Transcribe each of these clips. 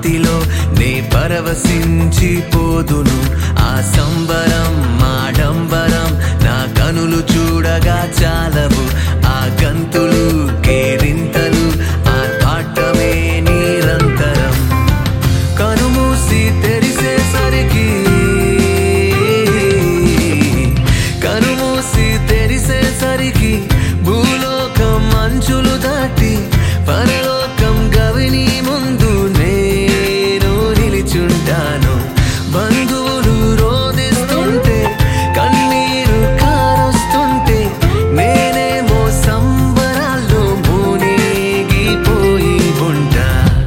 కాంతిలో నే పరవశించి పోదును ఆ సంబరం మాడంబరం నా కనులు చూడగా చాలవు ఆ గంతులు కేరింతలు ఆ పాటమే నిరంతరం కనుమూసి తెరిసేసరికి కనుమూసి తెరిసేసరికి భూలోకం అంచులు దాటి పరలోకం గవిని ముందు నేను నిలిచుంటాను బంధువులు రోదిస్తుంటే కన్నీరు కారొస్తుంటే నేనేమో సంబరాల్లో మునిగిపోయి ఉంటా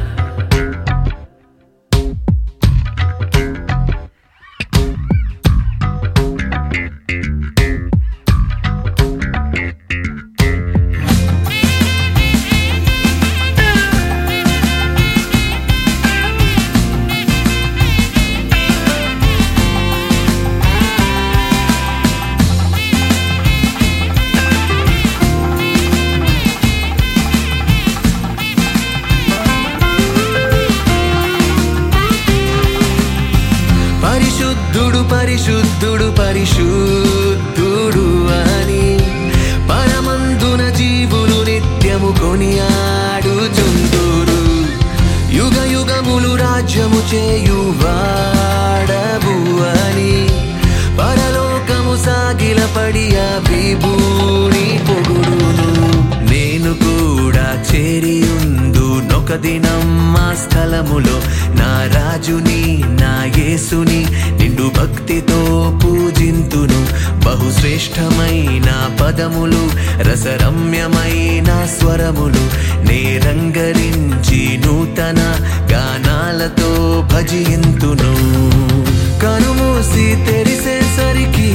పరిశుద్ధుడు పరిశుద్ధుడు పరిశుద్ధుడు అని పరమందున జీవులు నిత్యము కొనియాడుచుందురు యుగ యుగములు రాజ్యము చేయువాడవు అని పరలోకము సాగిలపడి ఆ విభూని పొగుడును నేను కూడా చేరియుందు నొక దినం మా స్థలములో నా రాజుని నా యేసుని నిండు భక్తితో పూజింతును బహుశ్రేష్టమైన పదములు రసరమ్యమైన స్వరములు నేరంగరించి నూతన గానాలతో భజింతును కనుమూసి తెరిసేసరికి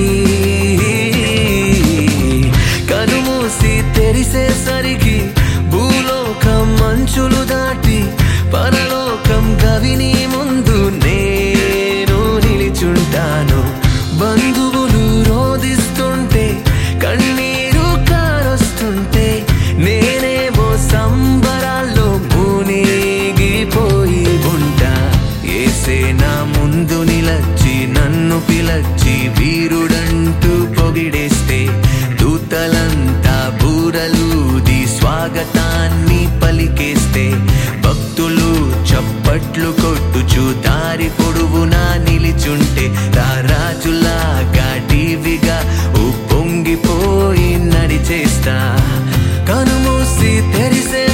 కనుమూసి తెరిసేసరికి భూలోకం మంచులు దాటి పరలోకం గవిని ముందు నేను నిలిచుంటాను బంధువులు రోదిస్తుంటే కన్నీరు కారొస్తుంటే నేనేమో సంబరాల్లో మునిగిపోయి ఉంటా ఏసే నా ముందు నిలచి నన్ను పిలచి వీరుడంటూ పొగిడేస్తే దూతలంతా బూరలూది స్వాగతాన్ని పలికేస్తే భక్తులు చప్పట్లు కొట్టుచు దారి పొడువునా నిలిచుంటే రారాజులాగా టీవిగా ఉప్పొంగిపోయి నడిచేస్తా కనుమూసి తెరిసే